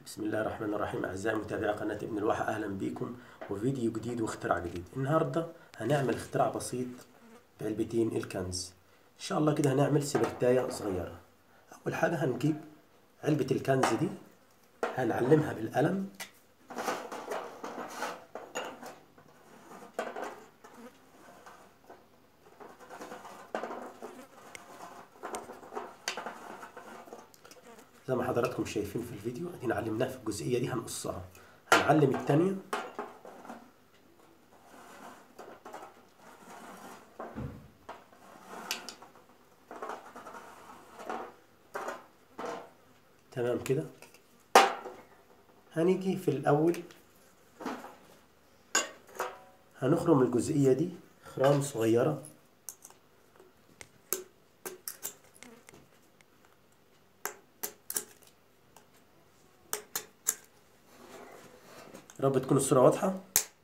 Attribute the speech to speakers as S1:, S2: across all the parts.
S1: بسم الله الرحمن الرحيم أعزائي متابعي قناة ابن الواحة أهلا بيكم وفيديو جديد واختراع جديد النهاردة هنعمل اختراع بسيط بعلبتين الكنز إن شاء الله كده هنعمل سبرتاية صغيرة أول حاجة هنجيب علبة الكنز دي هنعلمها بالقلم زي ما حضراتكم شايفين في الفيديو ادينا علمناها في الجزئية دي هنقصها هنعلم التانية تمام كده هنيجي في الأول هنخرم الجزئية دي خرام صغيرة يا رب تكون الصورة واضحة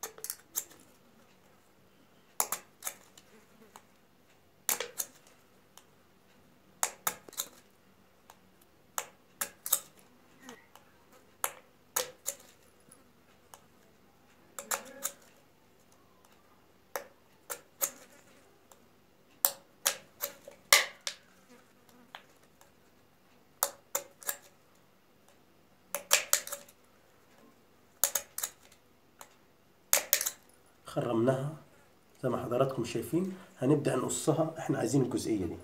S1: خرمناها زي ما حضراتكم شايفين هنبدأ نقصها احنا عايزين الجزئية دي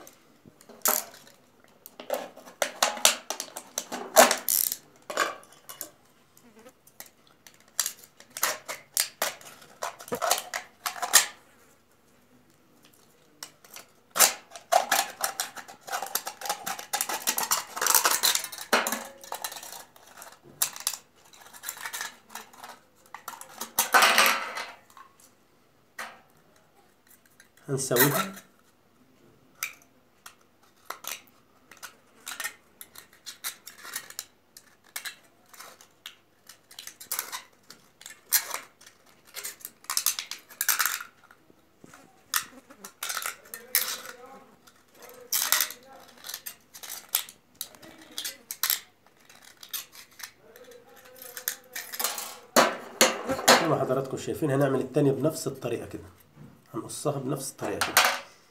S1: هنسويها زي ما حضراتكم شايفين هنعمل التانية بنفس الطريقة كده هنقصها بنفس الطريقة كده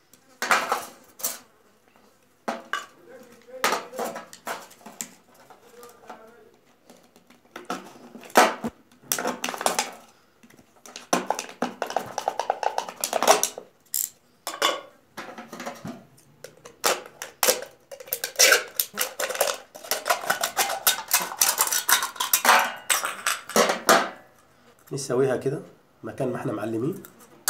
S1: نسويها كده مكان ما احنا معلمين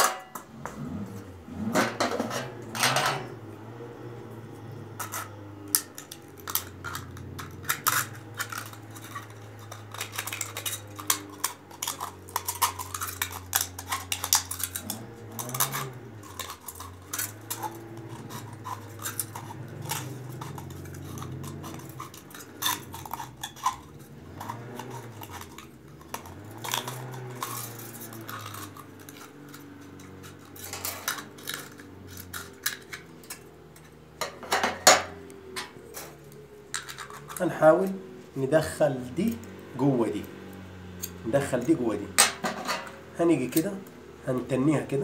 S1: هنحاول ندخل دي جوه دي ندخل دي جوه دي هنيجي كده هنتنيها كده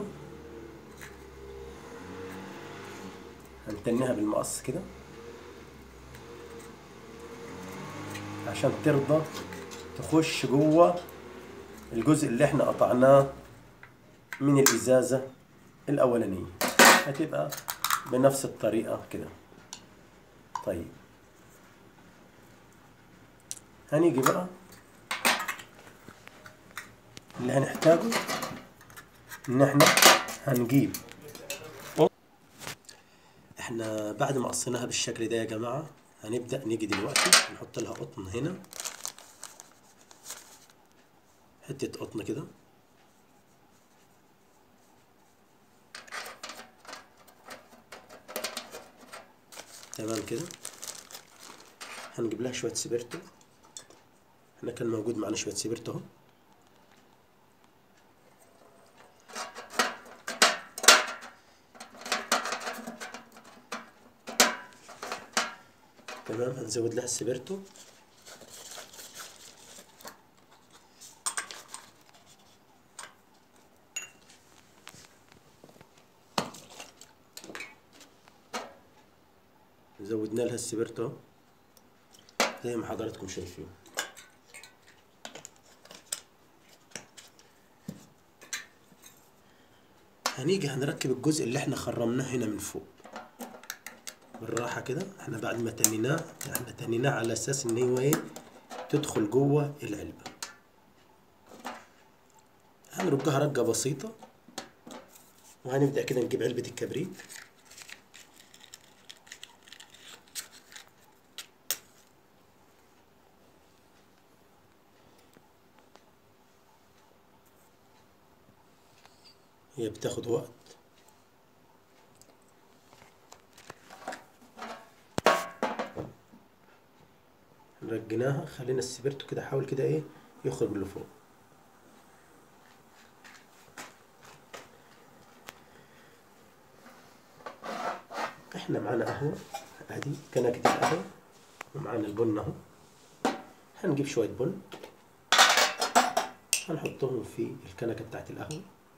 S1: هنتنيها بالمقص كده عشان ترضى تخش جوه الجزء اللي احنا قطعناه من الازازة الاولانية هتبقى بنفس الطريقة كده طيب هنيجي بقى اللي هنحتاجه ان احنا هنجيب احنا بعد ما قصيناها بالشكل ده يا جماعة هنبدأ نيجي دلوقتي نحط لها قطن هنا حتة قطن كده تمام كده هنجيب لها شوية سبرتو احنا كان موجود معنا شوية سبرتو اهو تمام هنزود لها السبرتو زودنا لها السبرتو زي ما حضراتكم شايفين هنيجي هنركب الجزء اللي احنا خرمناه هنا من فوق بالراحة كده احنا بعد ما تنيناه احنا تنيناه على اساس ان هو ايه تدخل جوه العلبة هنرجها رجة بسيطة وهنبدأ كده نجيب علبة الكبريت هي بتاخد وقت رجيناها خلينا السبرتو كده حاول كده ايه يخرج اللي فوق احنا معانا قهوة ادي كنكة القهوة ومعانا البن اهو هنجيب شوية بن هنحطهم في الكنكة بتاعت القهوة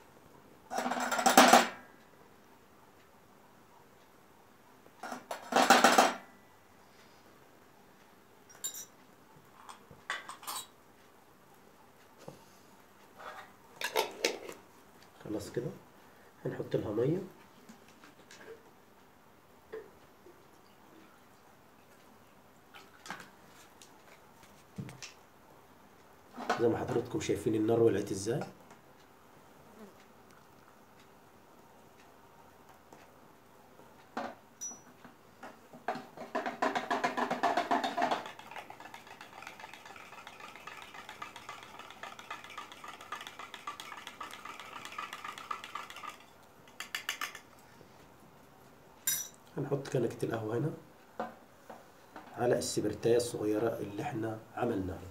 S1: خلاص كده هنحط لها ميه زي ما حضراتكم شايفين النار ولعت ازاي هنحط كنكة القهوة هنا على السبرتاية الصغيرة اللي احنا عملناها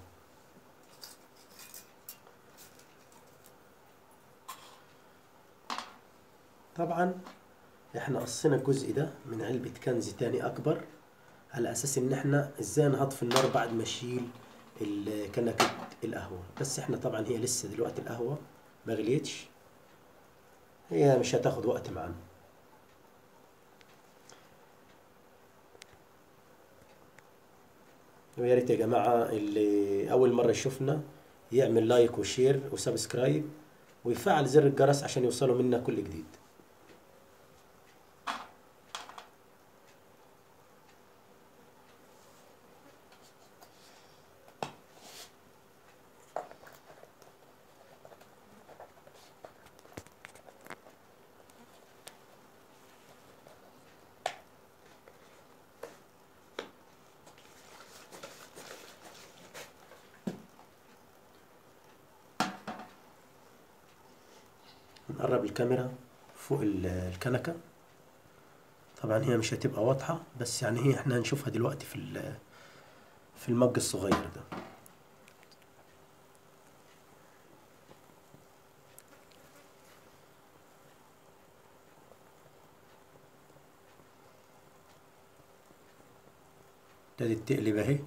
S1: طبعا احنا قصينا الجزء ده من علبة كنز تاني اكبر على اساس ان احنا ازاي نهضف النار بعد ما اشيل ال- كنكة القهوة بس احنا طبعا هي لسه دلوقتي القهوة ما غليتش هي مش هتاخد وقت معانا ويا ريت يا جماعة اللي أول مرة يشوفنا يعمل لايك وشير وسبسكرايب ويفعل زر الجرس عشان يوصلوا منا كل جديد نقرب الكاميرا فوق ال- الكنكة طبعا هي مش هتبقى واضحة بس يعني هي احنا هنشوفها دلوقتي في ال- في المج الصغير ده ابتدت تقلب اهي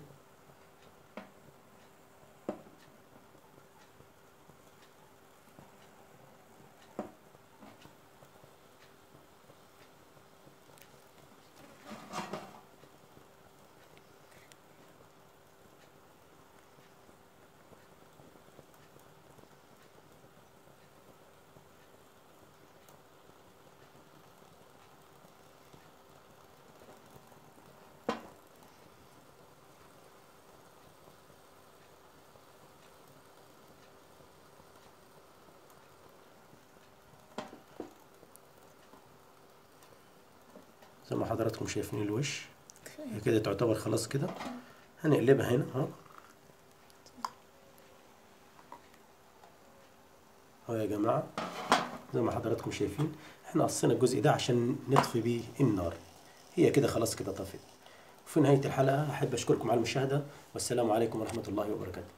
S1: زي ما حضراتكم شايفين الوش هي كده تعتبر خلاص كده هنقلبها هنا اهو اهو يا جماعة زي ما حضراتكم شايفين احنا قصينا الجزء ده عشان نطفي بيه النار هي كده خلاص كده طفت وفي نهاية الحلقة أحب أشكركم على المشاهدة والسلام عليكم ورحمة الله وبركاته